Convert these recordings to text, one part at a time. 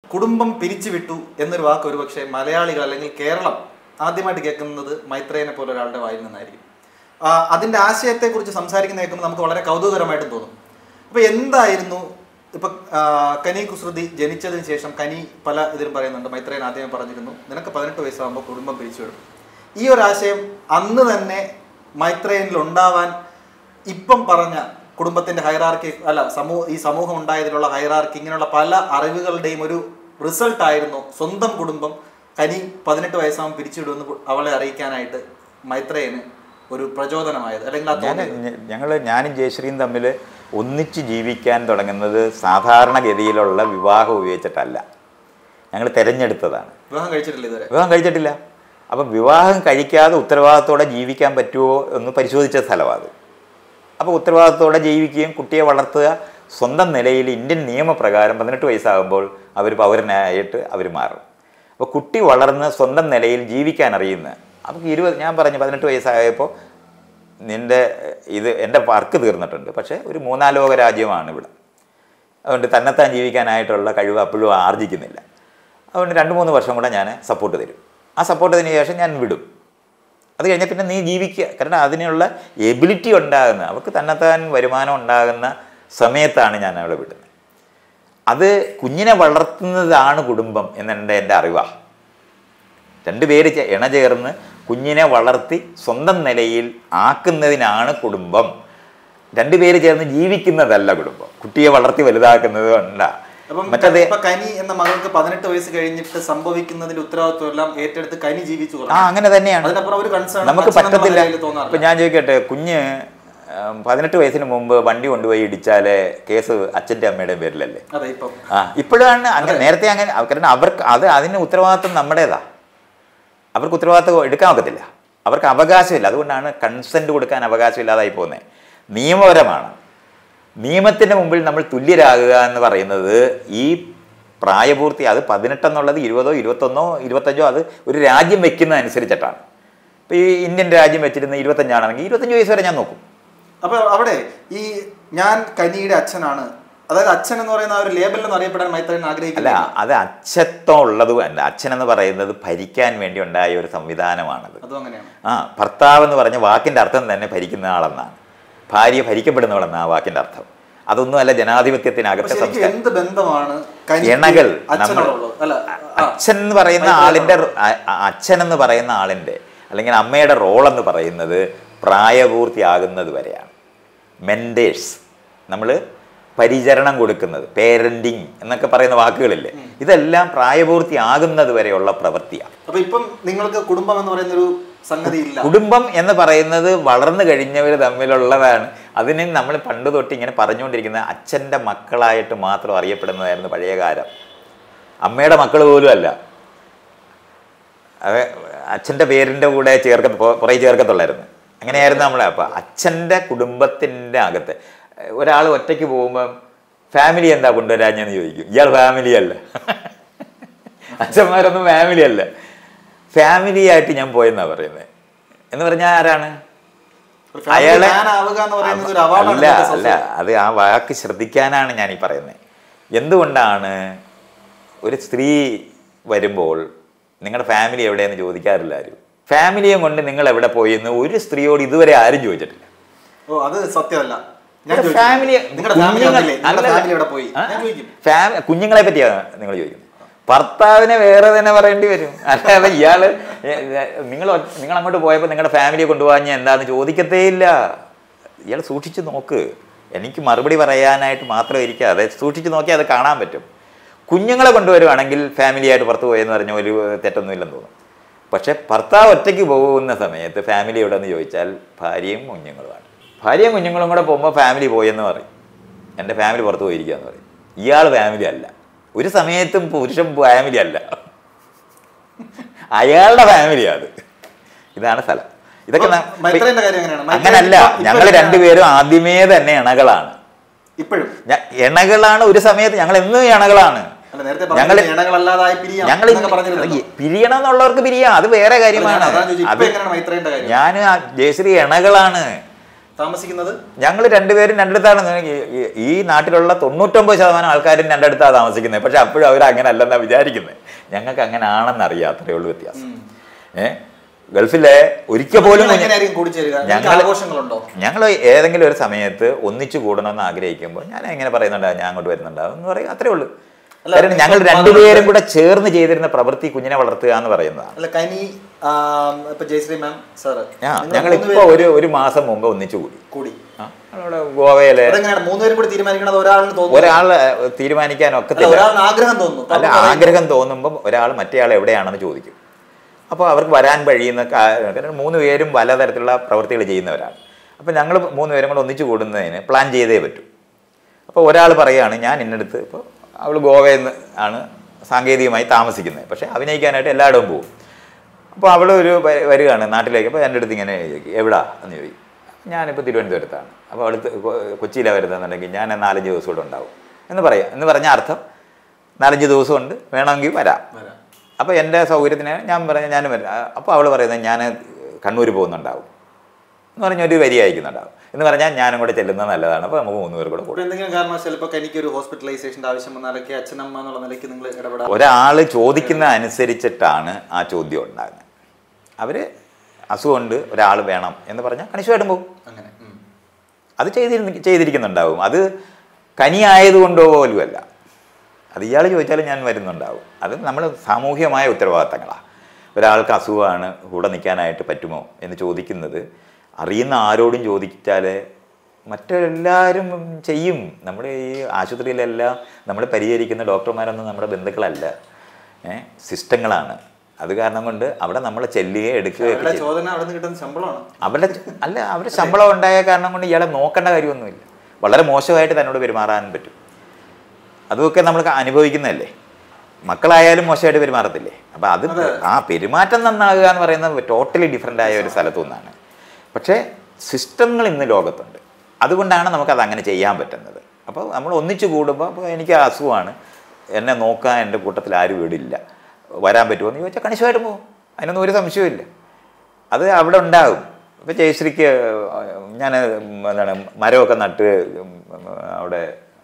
കുടുംബം പിരിച്ചുവിട്ടു എന്നൊരു വാക്ക് ഒരുപക്ഷെ മലയാളികൾ അല്ലെങ്കിൽ കേരളം ആദ്യമായിട്ട് കേൾക്കുന്നത് മൈത്രേയനെ പോലെ ഒരാളുടെ വായിൽ നിന്നായിരിക്കും ആ, അതിന്റെ ആശയത്തെക്കുറിച്ച് സംസാരിക്കുന്ന കേൾക്കുമ്പോൾ നമുക്ക് വളരെ കൗതുകരമായിട്ടും തോന്നും അപ്പൊ എന്തായിരുന്നു ഇപ്പൊ ആ, കനി കുസൃതി ജനിച്ചതിന് ശേഷം കനി പല ഇതിലും പറയുന്നുണ്ട് മൈത്രേയൻ ആദ്യമേ പറഞ്ഞിരുന്നു നിനക്ക് പതിനെട്ട് വയസ്സാകുമ്പോൾ കുടുംബം പിരിച്ചുവിടും ഈ ഒരു ആശയം അന്ന് തന്നെ മൈത്രേയനിൽ ഉണ്ടാവാൻ ഇപ്പം പറഞ്ഞ കുടുംബത്തിന്റെ ഹൈറാർക്കി അല്ല സമൂഹ ഈ സമൂഹം ഉണ്ടായതിലുള്ള ഹൈറാർക്കി ഇങ്ങനെയുള്ള പല അറിവുകളുടെയും ഒരു റിസൾട്ട് ആയിരുന്നു സ്വന്തം കുടുംബം കനി പതിനെട്ട് വയസ്സാകുമ്പോൾ പിരിച്ചുവിടുമെന്ന് കു- അവളെ അറിയിക്കാനായിട്ട് മൈത്രേയന് ഒരു പ്രചോദനമായത് അല്ലെങ്കിൽ ആ ഞാൻ തോന്നിയത് ഞങ്ങൾ ഞാനും ജയശ്രീയും തമ്മിൽ ഒന്നിച്ച് ജീവിക്കാൻ തുടങ്ങുന്നത് സാധാരണഗതിയിലുള്ള വിവാഹം ഉപയോഗിച്ചിട്ടല്ല ഞങ്ങൾ തിരഞ്ഞെടുത്തതാണ് വിവാഹം കഴിച്ചിട്ടില്ല ഇതുവരെ വിവാഹം കഴിച്ചിട്ടില്ല അപ്പം വിവാഹം കഴിക്കാതെ ഉത്തരവാദിത്തോടെ ജീവിക്കാൻ പറ്റുമോ എന്ന് പരിശോധിച്ച സ്ഥലമാണ് അത് അപ്പോൾ ഉത്തരവാദിത്തോടെ ജീവിക്കുകയും കുട്ടിയെ വളർത്തുക സ്വന്തം നിലയിൽ ഇന്ത്യൻ നിയമപ്രകാരം പതിനെട്ട് വയസ്സാകുമ്പോൾ അവർ പൗരനായിട്ട് അവർ മാറും അപ്പോൾ കുട്ടി വളർന്ന് സ്വന്തം നിലയിൽ ജീവിക്കാൻ അറിയുന്ന അപ്പോൾ ഇരുപത് ഞാൻ പറഞ്ഞു പതിനെട്ട് വയസ്സായപ്പോൾ നിൻ്റെ ഇത് എൻ്റെ വർക്ക് തീർന്നിട്ടുണ്ട് പക്ഷേ ഒരു മൂന്നാം ലോക രാജ്യമാണ് ഇവിടെ അതുകൊണ്ട് തന്നെത്താൻ ജീവിക്കാനായിട്ടുള്ള കഴിവ് അപ്പോഴും ആർജിക്കുന്നില്ല അതുകൊണ്ട് രണ്ട് മൂന്ന് വർഷം കൂടെ ഞാൻ സപ്പോർട്ട് തരും ആ സപ്പോർട്ടതിന് ശേഷം ഞാൻ വിടും അത് കഴിഞ്ഞാൽ പിന്നെ നീ ജീവിക്കുക കാരണം അതിനുള്ള എബിലിറ്റി ഉണ്ടാകുന്ന അവർക്ക് തന്നെത്താൻ വരുമാനം ഉണ്ടാകുന്ന സമയത്താണ് ഞാൻ അവളെ വിടുന്നത് അത് കുഞ്ഞിനെ വളർത്തുന്നതാണ് കുടുംബം എന്നെൻ്റെ എൻ്റെ അറിവാണ് രണ്ടുപേര് ചേ- ഇണ ചേർന്ന് കുഞ്ഞിനെ വളർത്തി സ്വന്തം നിലയിൽ ആക്കുന്നതിനാണ് കുടുംബം രണ്ടുപേര് ചേർന്ന് ജീവിക്കുന്നതല്ല കുടുംബം കുട്ടിയെ വളർത്തി വലുതാക്കുന്നത് കൊണ്ടാ അപ്പം മറ്റത് ഇപ്പൊ കനി എന്ന മകൾക്ക് പതിനെട്ട് വയസ്സ് കഴിഞ്ഞിട്ട് സംഭവിക്കുന്നതിന്റെ ഉത്തരവാദിത്വം എല്ലാം ഏറ്റെടുത്ത് കനി ജീവിച്ചു ആ തുടങ്ങി അങ്ങനെ തന്നെയാണ് അതിനപ്പുറം ഒരു കൺസേൺ നമുക്ക് പറ്റത്തില്ല ഇപ്പൊ തോന്നാറില്ല ഞാൻ ചോദിക്കട്ടെ കുഞ്ഞ് ഉം, പതിനെട്ട് വയസ്സിന് മുമ്പ് വണ്ടി കൊണ്ടുപോയി ഇടിച്ചാല് കേസ് അച്ഛൻ്റെ അമ്മയുടെയും പേരിലല്ലേ അതെ ഇപ്പം ആ ഇപ്പോഴാണ് അങ്ങനെ നേരത്തെ അങ്ങനെ കാരണം അവർക്ക് അത് അതിന് ഉത്തരവാദിത്വം നമ്മുടേതാ അവർക്ക് ഉത്തരവാദിത്വം എടുക്കാൻ ഒക്കത്തില്ല അവർക്ക് അവകാശമില്ല അതുകൊണ്ടാണ് കൺസെൻറ്റ് കൊടുക്കാൻ അവകാശമില്ലാതായി പോകുന്നത് നിയമപരമാണ് നിയമത്തിൻ്റെ മുമ്പിൽ നമ്മൾ തുല്യരാകുക എന്ന് പറയുന്നത് ഈ പ്രായപൂർത്തി അത് പതിനെട്ടെന്നുള്ളത് ഇരുപതോ ഇരുപത്തൊന്നോ ഇരുപത്തഞ്ചോ അത് ഒരു രാജ്യം വെക്കുന്നതനുസരിച്ചിട്ടാണ് ഇപ്പോൾ ഈ ഇന്ത്യൻ രാജ്യം വെച്ചിരുന്ന ഇരുപത്തഞ്ചാണെങ്കിൽ ഇരുപത്തഞ്ച് വയസ്സ് വരെ ഞാൻ നോക്കും അപ്പൊ അവിടെ ഈ ഞാൻ കനിയുടെ അച്ഛനാണ് അതായത് അച്ഛൻ എന്ന് പറയുന്ന ആ ഒരു ലേബലിൽ നിന്ന് അറിയപ്പെടാൻ മൈത്രൻ അല്ല ആഗ്രഹിക്കില്ല അത് അച്ഛത്വം ഉള്ളത് അല്ല അച്ഛൻ എന്ന് പറയുന്നത് ഭരിക്കാൻ വേണ്ടി ഉണ്ടായ ഒരു സംവിധാനമാണത് അതും അങ്ങനെയാണ് ആ ഭർത്താവ് എന്ന് പറഞ്ഞ വാക്കിൻ്റെ അർത്ഥം തന്നെ ഭരിക്കുന്ന ആളെന്നാണ് ഭാര്യ ഭരിക്കപ്പെടുന്നവളെന്നാണ് ആ വാക്കിൻ്റെ അർത്ഥം അതൊന്നുമല്ല ജനാധിപത്യത്തിനകത്തെ പക്ഷെ എനിക്ക് സംസ്കാരം എന്ത് ബന്ധമാണ് കനി ഇണകൾ അച്ഛനോടുള്ളത് അല്ല ആ, അച്ഛൻ എന്ന് പറയുന്ന ആളിൻ്റെ അച്ഛൻ എന്ന് പറയുന്ന ആളിൻ്റെ അല്ലെങ്കിൽ അമ്മയുടെ റോൾ എന്ന് പറയുന്നത് പ്രായപൂർത്തിയാകുന്നത് വരെയാണ് മെൻറ്റേഴ്സ് നമ്മൾ പരിചരണം കൊടുക്കുന്നത് പേരൻറ്റിങ് എന്നൊക്കെ പറയുന്ന വാക്കുകളില്ലേ ഇതെല്ലാം പ്രായപൂർത്തിയാകുന്നത് വരെയുള്ള പ്രവൃത്തിയാണ് അപ്പൊ ഇപ്പം നിങ്ങൾക്ക് കുടുംബം എന്ന് പറയുന്ന ഒരു സംഗതി ഇല്ല കുടുംബം എന്ന് പറയുന്നത് വളർന്നു കഴിഞ്ഞവർ തമ്മിലുള്ളതാണ് അതിന് നമ്മൾ പണ്ട് തൊട്ട് ഇങ്ങനെ പറഞ്ഞുകൊണ്ടിരിക്കുന്ന അച്ഛൻ്റെ മക്കളായിട്ട് മാത്രം അറിയപ്പെടുന്നതായിരുന്നു പഴയ കാലം അമ്മയുടെ മക്കൾ പോലും അല്ല അത് അച്ഛൻ്റെ പേരിൻ്റെ കൂടെ ചേർക്ക പുറകെ ചേർക്കത്തുള്ളായിരുന്നു അങ്ങനെയായിരുന്നു നമ്മളെ അപ്പം അച്ഛൻ്റെ കുടുംബത്തിൻ്റെ അകത്ത് ഒരാൾ ഒറ്റയ്ക്ക് പോകുമ്പം ഫാമിലി എന്താ കൊണ്ടുവരാഞ്ഞെന്ന് ചോദിക്കും ഇയാൾ ഫാമിലി അല്ല അച്ഛന്മാരൊന്നും ഫാമിലി അല്ല ഫാമിലി ആയിട്ട് ഞാൻ പോയെന്നാ പറയുന്നത് എന്ന് പറഞ്ഞാൽ ആരാണ് ഒരു family അയാളെ- man ആവുക എന്ന് പറയുന്നത് ഒരു അവാർഡാണ് അല്ല ഇന്നത്തെ അല്ല society. അത് ആ വാക്ക് ശ്രദ്ധിക്കാനാണ് ഞാൻ ഈ പറയുന്നത് എന്തുകൊണ്ടാണ് ഒരു സ്ത്രീ വരുമ്പോൾ നിങ്ങളുടെ ഫാമിലി എവിടെയെന്ന് ചോദിക്കാറില്ല ആരും ഫാമിലിയെ കൊണ്ട് നിങ്ങൾ എവിടെ പോയി എന്ന് ഒരു സ്ത്രീയോട് ഇതുവരെ ആരും ചോദിച്ചിട്ടില്ല ഓ അത് സത്യമല്ല ഞാൻ നിങ്ങളുടെ ചോദിക്കും. ഫാമിലി നിങ്ങളുടെ ഫാമിലി കുഞ്ഞുങ്ങൾ- വന്നില്ലേ? നിങ്ങളുടെ അല്ല, ഫാമിലി എവിടെ പോയി ആ? ഞാൻ ചോദിക്കും ഫാമി കുഞ്ഞുങ്ങളെ പറ്റിയാണ് നിങ്ങൾ ചോദിക്കുന്നത് ഭർത്താവിനെ വേറെ തന്നെ പറയേണ്ടി വരും അല്ലാതെ ഇയാള് നിങ്ങൾ നിങ്ങൾ അങ്ങോട്ട് പോയപ്പോൾ നിങ്ങളുടെ ഫാമിലിയെ കൊണ്ടുപോകാൻ എന്താന്ന് ചോദിക്കത്തേ ഇല്ല ഇയാൾ സൂക്ഷിച്ച് നോക്ക് എനിക്ക് മറുപടി പറയാനായിട്ട് മാത്രം ഇരിക്കാതെ സൂക്ഷിച്ച് നോക്കിയാൽ അത് കാണാൻ പറ്റും കുഞ്ഞുങ്ങളെ കൊണ്ടുവരുവാണെങ്കിൽ ഫാമിലിയായിട്ട് പുറത്ത് പോയെന്ന് പറഞ്ഞ ഒരു തെറ്റൊന്നുമില്ലെന്ന് തോന്നും പക്ഷെ ഭർത്താവ് ഒറ്റയ്ക്ക് പോകുന്ന സമയത്ത് ഫാമിലി എവിടെ ചോദിച്ചാൽ ഭാര്യയും കുഞ്ഞുങ്ങളുമാണ് ഭാര്യയും കുഞ്ഞുങ്ങളും കൂടെ പോകുമ്പോൾ ഫാമിലി പോയെന്ന് പറയും എൻ്റെ ഫാമിലി പുറത്ത് പോയിരിക്കുകയെന്ന് പറയും ഇയാൾ ഫാമിലി അല്ല ഒരു സമയത്തും പുരുഷൻ ഫാമിലി അല്ല അയാളുടെ ഫാമിലിയാണ് അത് ഇതാണ് സ്ഥലം ഇതൊക്കെ ന- അപ്പൊ മൈത്രേന്റെ കാര്യം എങ്ങനെയാണ്? മൈത്രേൻ അങ്ങനല്ല ഇപ്പൊ- ഞങ്ങൾ ഇപ്പൊ രണ്ടുപേരും ആദ്യമേ തന്നെ ഇണകളാണ് ഇപ്പോഴും ഞ- ഇണകളാണ് ഒരു സമയത്ത് ഞങ്ങൾ എന്നും ഇണകളാണ് അല്ല നേരത്തെ ഞങ്ങൾ പറഞ്ഞ ഇണകളല്ലാതായി പിരിയാം ഞങ്ങൾ എന്നൊക്കെ പറഞ്ഞിരുന്നല്ലോ. പിരിയണം എന്നുള്ളവർക്ക് പിരിയാം അത് വേറെ കാര്യമാണ് അല്ല, ഞാൻ അതാണ് ചോദിച്ചത്. അത് ഇപ്പൊ എങ്ങനെയാണ് മൈത്രേന്റെ കാര്യം? ഞാൻ ജയശ്രീ ഇണകളാണ് താമസിക്കുന്നത് ഞങ്ങൾ രണ്ടുപേരും രണ്ടിടത്താണ് ഈ- ഈ- ഈ നാട്ടിലുള്ള തൊണ്ണൂറ്റൊമ്പത് ശതമാനം ആൾക്കാരും രണ്ടിടത്താണ് താമസിക്കുന്നത് പക്ഷെ അപ്പോഴും അവർ അങ്ങനെ അല്ലെന്നാണ് വിചാരിക്കുന്നത് ഞങ്ങൾക്ക് അങ്ങനെ ആണെന്ന് അറിയാം അത്രയേ ഉള്ളൂ വ്യത്യാസം ഉം. ഏ ഗൾഫിലെ ഒരിക്കൽ പോലും നിങ്ങൾ എങ്ങനെയായിരിക്കും കൂടിച്ചേരുക നിങ്ങൾക്ക് ഞങ്ങൾ ആഘോഷങ്ങളുണ്ടോ ഞങ്ങൾ ഏതെങ്കിലും ഒരു സമയത്ത് ഒന്നിച്ചു കൂടണമെന്ന് ആഗ്രഹിക്കുമ്പോൾ ഞാൻ എങ്ങനെ പറയുന്നുണ്ടാവും ഞാൻ അങ്ങോട്ട് വരുന്നുണ്ടാവും എന്ന് പറയും അത്രേ ഉള്ളൂ അല്ല, കാരണം ഞങ്ങൾ ഇപ്പം രണ്ടുപേരും കൂടെ ചേർന്ന് ചെയ്തിരുന്ന പ്രവൃത്തി കുഞ്ഞിനെ വളർത്തുക എന്ന് പറയുന്നതാണ് അല്ല കനി ആ, ഇപ്പൊ ജയശ്രീ മാം സാറ് ആ നിങ്ങൾ ഞങ്ങൾ മൂന്ന് ഇപ്പോൾ പേര് ഒരു ഒരു മാസം മുമ്പ് ഒന്നിച്ചു കൂടി കൂടി ആ, ഞങ്ങളവിടെ ഗോവയിലെ അതെങ്ങനെയാണ് മൂന്നുപേരും കൂടി തീരുമാനിക്കണത് ഒരാളിന് തോന്നുന്നു ഒരാൾ തീരുമാനിക്കാൻ അല്ല ഒക്കത്തില്ല ഒരാളിന് ആഗ്രഹം തോന്നുന്നു അല്ല അപ്പൊ പറയും, ആഗ്രഹം തോന്നുമ്പോൾ ഒരാൾ മറ്റേയാൾ എവിടെയാണെന്ന് ചോദിക്കും അപ്പോൾ അവർക്ക് വരാൻ കഴിയുന്ന കാ- കാരണം മൂന്ന് പേരും പലതരത്തിലുള്ള പ്രവൃത്തികൾ ചെയ്യുന്നവരാണ് അപ്പോൾ ഞങ്ങൾ മൂന്ന് പേരും കൂടെ ഒന്നിച്ചു കൂടുന്നതിന് പ്ലാൻ ചെയ്തേ പറ്റൂ അപ്പോൾ ഒരാൾ പറയുകയാണ് ഞാൻ ഇന്നടുത്ത് ഇപ്പോൾ അവൾ ഗോവയിൽ നിന്ന് ആണ് സാങ്കേതികമായി താമസിക്കുന്നത് പക്ഷേ അഭിനയിക്കാനായിട്ട് എല്ലായിടവും പോകും അപ്പോൾ അവൾ ഒരു വ- വരികയാണ് നാട്ടിലേക്ക് അപ്പോൾ എൻ്റെ അടുത്ത് ഇങ്ങനെ ചോദിക്കും എവിടാ എന്ന് ചോദിക്കും ഞാനിപ്പോൾ തിരുവനന്തപുരത്താണ് അപ്പോൾ അടുത്ത് കൊച്ചിയിലാണ് വരുന്നതെന്നുണ്ടെങ്കിൽ ഞാൻ നാലഞ്ച് ദിവസം ഇവിടെ ഉണ്ടാവും എന്ന് പറയാം എന്ന് പറഞ്ഞ അർത്ഥം നാലഞ്ച് ദിവസം ഉണ്ട് വേണമെങ്കിൽ വരാം വരാം. അപ്പോൾ എൻ്റെ സൗകര്യത്തിന് ഞാൻ പറഞ്ഞ ഞാനും വരാം അപ്പോൾ അവൾ പറയുന്നത് ഞാൻ കണ്ണൂർ പോകുന്നുണ്ടാവും എന്ന് പറഞ്ഞ ഒരു വരി അയക്കുന്നുണ്ടാവും എന്ന് പറഞ്ഞാൽ ഞാനും കൂടെ ചെല്ലുന്നത് നല്ലതാണ് അപ്പോൾ നമുക്ക് മൂന്ന് പേർ കൂടെ ഇപ്പൊ കൂടും എന്തെങ്കിലും കാരണവശാൽ ഇപ്പൊ കനിക്ക് ഒരു ഹോസ്പിറ്റലൈസേഷന്റെ ആവശ്യം വന്നാലൊക്കെ അച്ഛനമ്മ എന്നുള്ള നിലയ്ക്ക് നിങ്ങൾ ഇടപെടാം ഒരാൾ ചോദിക്കുന്ന അനുസരിച്ചിട്ടാണ് ആ ചോദ്യം ഉണ്ടാകുന്നത് അവർ അസുഖമുണ്ട് ഒരാൾ വേണം എന്ന് പറഞ്ഞാൽ കണിശമായിട്ടും പോകും അങ്ങനെ ഉം. അത് ചെയ്തിരുന്ന ചെയ്തിരിക്കുന്നുണ്ടാവും അത് കനിയായതുകൊണ്ടോ പോലുമല്ല അത് ഇയാൾ ചോദിച്ചാലും ഞാൻ വരുന്നുണ്ടാവും അത് നമ്മൾ സാമൂഹികമായ ഉത്തരവാദിത്തങ്ങളാണ് ഒരാൾക്ക് അസുഖമാണ് കൂടെ നിൽക്കാനായിട്ട് പറ്റുമോ എന്ന് ചോദിക്കുന്നത് അറിയുന്ന ആരോടും ചോദിച്ചാൽ മറ്റെല്ലാവരും ചെയ്യും നമ്മുടെ ഈ ആശുപത്രിയിലെല്ലാം നമ്മൾ പരിചരിക്കുന്ന ഡോക്ടർമാരൊന്നും നമ്മുടെ ബന്ധുക്കളല്ല ഏഹ് സിസ്റ്റങ്ങളാണ് അത് കാരണം കൊണ്ട് അവിടെ നമ്മൾ ചെല്ലുകയോ എടുക്കുകയോ ഒക്കെ അവരുടെ ചെയ്യും ചോദന അവിടെ നിന്ന് കിട്ടുന്ന ശമ്പളമാണ് അവരുടെ ച- അല്ല അവരുടെ ശമ്പളം ഉണ്ടായ കാരണം കൊണ്ട് ഇയാളെ നോക്കേണ്ട കാര്യമൊന്നുമില്ല വളരെ മോശമായിട്ട് തന്നോട് പെരുമാറാൻ പറ്റും അതൊക്കെ നമ്മൾ അനുഭവിക്കുന്നതല്ലേ മക്കളായാലും മോശമായിട്ട് പെരുമാറത്തില്ലേ അപ്പം അത് ആ പെരുമാറ്റം നന്നാകുക എന്ന് പറയുന്നത് ടോട്ടലി ഡിഫറെൻ്റ് ആയ ഒരു സ്ഥലത്തു നിന്നാണ് പക്ഷേ സിസ്റ്റങ്ങൾ ഇന്ന് ലോകത്തുണ്ട് അതുകൊണ്ടാണ് നമുക്കത് അങ്ങനെ ചെയ്യാൻ പറ്റുന്നത് അപ്പോൾ നമ്മൾ ഒന്നിച്ചു കൂടുമ്പോൾ അപ്പോൾ എനിക്ക് ആ അസുഖമാണ് എന്നെ നോക്കാൻ എൻ്റെ കൂട്ടത്തിൽ ആരും വീടില്ല വരാൻ പറ്റുമോ എന്ന് ചോദിച്ചാൽ കണിശമായിട്ട് പോകും അതിനൊന്നും ഒരു സംശയവുമില്ല അത് അവിടെ ഉണ്ടാകും ഇപ്പം ജയശ്രീക്ക് ഞാൻ എന്താണ് മരമൊക്കെ നട്ട് ഉം, അവിടെ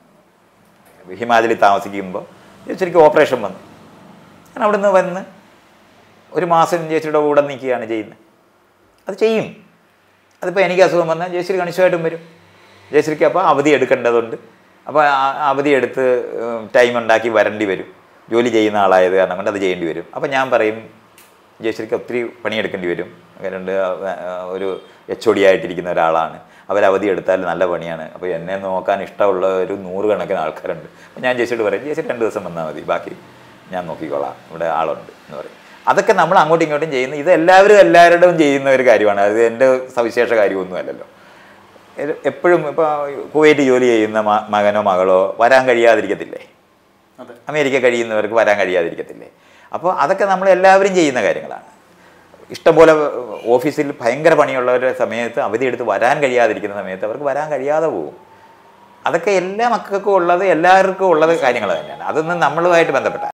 ഹിമാചലിൽ താമസിക്കുമ്പോൾ ജയശ്രീക്ക് ഓപ്പറേഷൻ വന്നു ഞാൻ അവിടെ നിന്ന് വന്ന് ഒരു മാസം ജയശ്രീയുടെ കൂടെ നിൽക്കുകയാണ് ചെയ്യുന്നത് അത് ചെയ്യും അതിപ്പോൾ എനിക്ക് അസുഖം വന്നാൽ ജയശ്രീ കണിശമായിട്ടും വരും ജയശ്രീക്ക് അപ്പോൾ അവധി എടുക്കേണ്ടതുണ്ട് അപ്പോൾ ആ- അവധി എടുത്ത് ടൈം ഉണ്ടാക്കി വരേണ്ടി വരും ജോലി ചെയ്യുന്ന ആളായത് കാരണം കൊണ്ട് അത് ചെയ്യേണ്ടി വരും അപ്പോൾ ഞാൻ പറയും ജയശ്രീക്ക് ഒത്തിരി പണിയെടുക്കേണ്ടി വരും രണ്ട് ഒരു എച്ച് ഒ ഡി ആയിട്ടിരിക്കുന്ന ഒരാളാണ് അവർ അവധി എടുത്താൽ നല്ല പണിയാണ് അപ്പോൾ എന്നെ നോക്കാൻ ഇഷ്ടമുള്ള ഒരു നൂറുകണക്കിന് ആൾക്കാരുണ്ട് അപ്പോൾ ഞാൻ ജയശ്രീയോട് പറയും ജയശ്രീ രണ്ട് ദിവസം വന്നാൽ മതി ബാക്കി ഞാൻ നോക്കിക്കോളാം ഇവിടെ ആളുണ്ട് എന്ന് പറയും അതൊക്കെ നമ്മൾ അങ്ങോട്ടും ഇങ്ങോട്ടും ചെയ്യുന്ന ഇത് എല്ലാവരും എല്ലാവരുടെയും ചെയ്യുന്ന ഒരു കാര്യമാണ് അത് എൻ്റെ സവിശേഷ കാര്യമൊന്നും അല്ലല്ലോ ഇത് എപ്പോഴും ഇപ്പോൾ കുവൈറ്റ് ജോലി ചെയ്യുന്ന മ- മകനോ മകളോ വരാൻ കഴിയാതിരിക്കത്തില്ലേ അതെ അമേരിക്ക കഴിയുന്നവർക്ക് വരാൻ കഴിയാതിരിക്കത്തില്ലേ അപ്പോൾ അതൊക്കെ നമ്മൾ എല്ലാവരും ചെയ്യുന്ന കാര്യങ്ങളാണ് ഇഷ്ടംപോലെ ഓഫീസിൽ ഭയങ്കര പണിയുള്ളവരുടെ സമയത്ത് അവധി എടുത്ത് വരാൻ കഴിയാതിരിക്കുന്ന സമയത്ത് അവർക്ക് വരാൻ കഴിയാതെ പോകും അതൊക്കെ എല്ലാ മക്കൾക്കും ഉള്ളത് എല്ലാവർക്കും ഉള്ളത് കാര്യങ്ങൾ തന്നെയാണ് അതൊന്നും നമ്മളുമായിട്ട് ബന്ധപ്പെട്ട